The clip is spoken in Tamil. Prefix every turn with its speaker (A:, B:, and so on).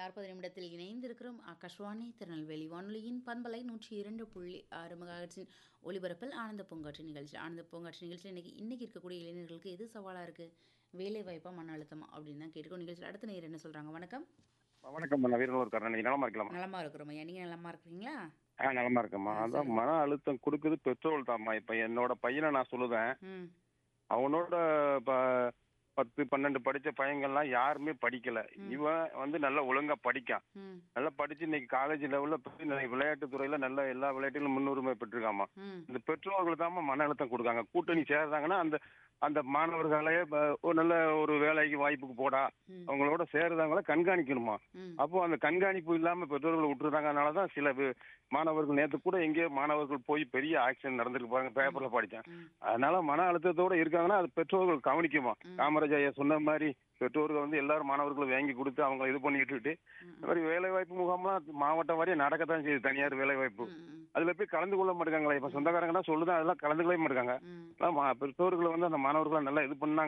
A: நாற்பது நிமிடத்தில் இணைந்திருக்கிறோம் ஆகாஷ்வாணி திருநெல்வேலி வானொலியின் பண்பலை நூற்றி இரண்டு புள்ளி ஆறு மெகாஹெட்ஸின் ஒலிபரப்பில் ஆனந்த பூங்காற்று நிகழ்ச்சி ஆனந்த பூங்காற்று நிகழ்ச்சியில் இன்னைக்கு இன்னைக்கு இருக்கக்கூடிய இளைஞர்களுக்கு எது சவாலாக இருக்குது வேலை வாய்ப்பா மன அழுத்தமா அப்படின்னு தான் கேட்டுக்கோ நிகழ்ச்சியில் அடுத்த நேரம் என்ன சொல்கிறாங்க வணக்கம்
B: வணக்கம் நான் வீரனூர் கரணி நலமா இருக்கலாமா
A: நலமா இருக்கிறோம் ஐயா நீங்கள் நலமா இருக்கிறீங்களா
B: ஆ நலமா இருக்கம்மா
A: ஆ,
B: அதான்
A: சொல்லுங்க.
B: மன அழுத்தம் கொடுக்குது பெட்ரோல் தாம்மா இப்ப என்னோட பையனை நான் சொல்லுவேன்
A: ம்
B: அவனோட ப- பத்து பன்னெண்டு படிச்ச பையங்கள்லாம் யாருமே படிக்கல
A: ம்.
B: இவன் வந்து நல்லா ஒழுங்கா படிக்கான்
A: ம்
B: நல்லா படிச்சு இன்னைக்கு காலேஜ் லெவல்ல போய் இன்னைக்கு விளையாட்டு துறையில நல்ல எல்லா விளையாட்டிலும் முன்னுரிமை பெற்றிருக்காமா
A: ம்
B: இந்த பெற்றோர்கள் தாம்மா மன அழுத்தம் கொடுக்காங்க கூட்டணி சேர்றாங்கன்னா அந்த அந்த மாணவர்களே ப- ஒரு நல்ல ஒரு வேலைக்கு வாய்ப்புக்கு போடா
A: ம்
B: அவங்களோட சேர்றவங்கள கண்காணிக்கணுமா
A: ம்
B: அப்போ அந்த கண்காணிப்பு இல்லாம பெற்றோர்கள் விட்டுருந்தாங்க அதனாலதான் சில வே- மாணவர்கள் நேத்து கூட எங்கேயோ மாணவர்கள் போய் பெரிய ஆக்சிடென்ட் நடந்திருக்கு பாருங்க பேப்பர்ல படிச்சேன்
A: ம்
B: அதனால மன அழுத்தத்தோட இருக்காங்கன்னா அது பெற்றோர்கள் கவனிக்குமா
A: ம்.
B: காமராஜ் ஐயா சொன்ன மாதிரி பெற்றோர்கள் வந்து எல்லாரும் மாணவர்களும் வாங்கி கொடுத்து அவங்க இது பண்ணிட்டு
A: ம்
B: இந்த மாதிரி வேலை வாய்ப்பு முகாம்லாம் மாவட்டம் வாரியா நடக்கத்தான் செய்யுது தனியார் வேலை வாய்ப்பு
A: ம்
B: அதுல போய் கலந்து கொள்ள மாட்டாங்களே இப்ப சொந்தக்காரங்க தான் சொல்லுதான் அதெல்லாம் கலந்துக்கவே மாட்டாங்க
A: ம்
B: அதான் மா- பெற்றோர்கள் வந்து அந்த மாணவர்களை நல்லா இது பண்ணாங்க